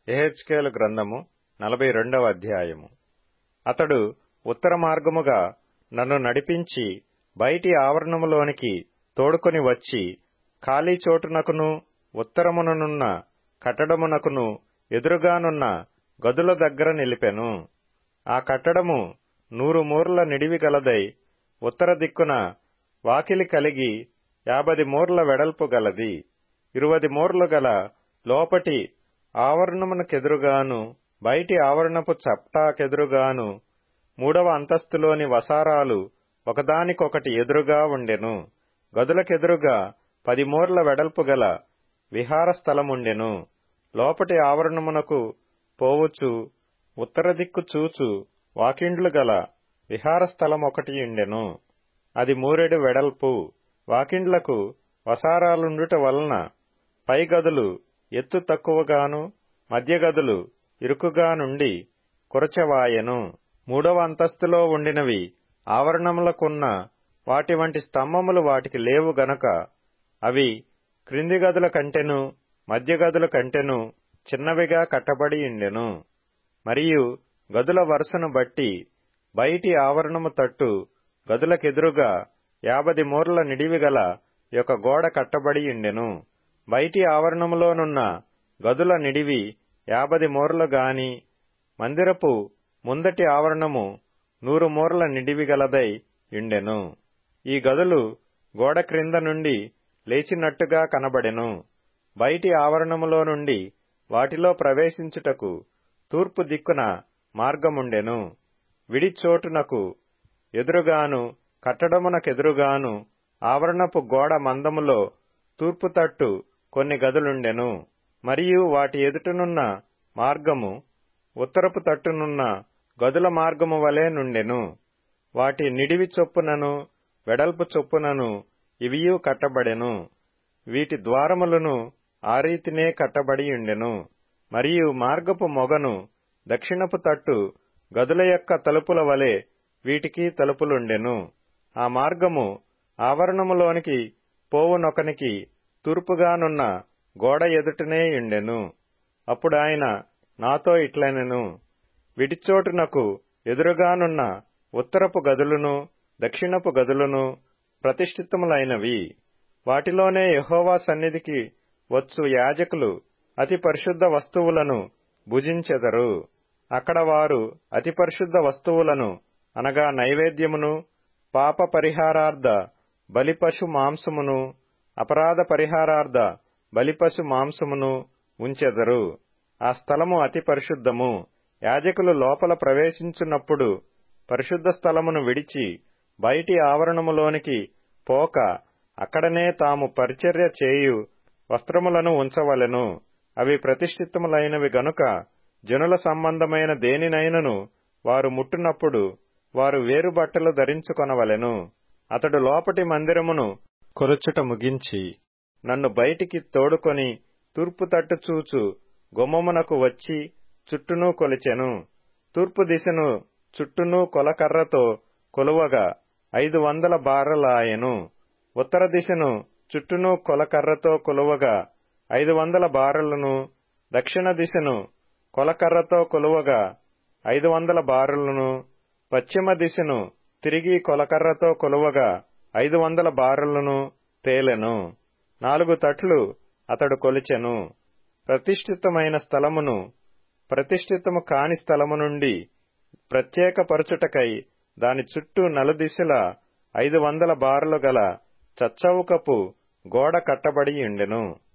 ఎహెచ్కేలు గ్రంథము నలభై రెండవ అధ్యాయము అతడు ఉత్తర మార్గముగా నన్ను నడిపించి బయటి ఆవరణములోనికి తోడుకొని వచ్చి ఖాళీ చోటునకును ఉత్తరముననున్న కట్టడమునకును ఎదురుగానున్న గదుల దగ్గర నిలిపెను ఆ కట్టడము నూరు మూరల నిడివి గలదై ఉత్తర దిక్కున వాకిలి కలిగి యాభది మూరల వెడల్పు గలది ఇరువది మూరలు గల లోపటి ఆవరణమునకెదురుగాను బయటి ఆవరణపు చప్టాకెదురుగాను మూడవ అంతస్తులోని వసారాలు ఒకదానికొకటి ఎదురుగా ఉండెను గదులకెదురుగా పది మూరల వెడల్పు గల విహార స్థలముండెను లోపటి ఆవరణమునకు పోవుచు ఉత్తర దిక్కు చూచు వాకిండ్లు గల విహార స్థలమొకటియుండెను అది మూరెడు వెడల్పు వాకిండ్లకు వసారాలుండుట వలన పై గదులు ఎత్తు తక్కువగాను మధ్య గదులు ఇరుకుగా నుండి కురచవాయెను మూడవ అంతస్తులో ఉండినవి ఆవరణములకున్న వాటి వంటి స్తంభములు వాటికి లేవు గనక అవి క్రింది గదుల కంటెను మధ్య గదుల కంటెను చిన్నవిగా కట్టబడియుండెను మరియు గదుల వరుసను బట్టి బయటి ఆవరణము తట్టు గదులకెదురుగా యాభది మూరల నిడివిగల యొక్క గోడ కట్టబడియుండెను బయటి ఆవరణములోనున్న గదుల నిడివి యాభది మూరలు గాని మందిరపు ముందటి ఆవరణము నూరు మూరల నిడివిగలదై యుండెను ఈ గదులు గోడ క్రింద నుండి లేచినట్టుగా కనబడెను బయటి ఆవరణములో నుండి వాటిలో ప్రవేశించుటకు తూర్పు దిక్కున మార్గముండెను విడి చోటునకు ఎదురుగాను కట్టడమునకెదురుగాను ఆవరణపు గోడ మందములో తూర్పు తట్టు కొన్ని గదులుండెను మరియు వాటి ఎదుటనున్న మార్గము ఉత్తరపు తట్టునున్న గదుల మార్గము వలె నుండెను వాటి నిడివి చొప్పునను వెడల్పు చొప్పునను ఇవియు కట్టబడెను వీటి ద్వారములను ఆ రీతినే కట్టబడియుండెను మరియు మార్గపు మొగను దక్షిణపు తట్టు గదుల యొక్క తలుపుల వలె వీటికి తలుపులుండెను ఆ మార్గము ఆవరణములోనికి పోవునొకనికి తూర్పుగానున్న గోడ ఎదుటనే యుండెను అప్పుడాయన నాతో ఇట్లనెను విడిచోటునకు ఎదురుగానున్న ఉత్తరపు గదులను దక్షిణపు గదులను ప్రతిష్ఠితములైనవి వాటిలోనే యహోవా సన్నిధికి వచ్చు యాజకులు అతి పరిశుద్ధ వస్తువులను భుజించెదరు అక్కడ వారు అతి పరిశుద్ధ వస్తువులను అనగా నైవేద్యమును పాప పరిహారార్థ బలిపశు మాంసమును అపరాధ పరిహారార్థ బలిపశు మాంసమును ఉంచెదరు ఆ స్థలము అతి పరిశుద్ధము యాజకులు లోపల ప్రవేశించున్నప్పుడు పరిశుద్ధ స్థలమును విడిచి బయటి ఆవరణములోనికి పోక అక్కడనే తాము పరిచర్య చేయు వస్త్రములను ఉంచవలెను అవి ప్రతిష్ఠితములైనవి గనుక జనుల సంబంధమైన దేనినైనను వారు ముట్టునప్పుడు వారు వేరు బట్టలు ధరించుకొనవలెను అతడు లోపటి మందిరమును కొరచుట ముగించి నన్ను బయటికి తోడుకొని తూర్పు తట్టు చూచు గుమ్మమునకు వచ్చి చుట్టూనూ కొలిచెను తూర్పు దిశను చుట్టూనూ కొలకర్రతో కొలువగా ఐదు వందల బారలాయెను ఉత్తర దిశను చుట్టూనూ కొలకర్రతో కొలువగా ఐదు వందల బారలను దక్షిణ దిశను కొలకర్రతో కొలువగా ఐదు వందల బారులను పశ్చిమ దిశను తిరిగి కొలకర్రతో కొలువగా ఐదు వందల బారులను తేలెను నాలుగు తట్లు అతడు కొలిచెను ప్రతిష్ఠితమైన స్థలమును ప్రతిష్ఠితము కాని స్థలము నుండి ప్రత్యేక పరచుటకై దాని చుట్టూ నలుదిశల ఐదు వందల బారులు గల చచ్చవుకపు గోడ కట్టబడి ఉండెను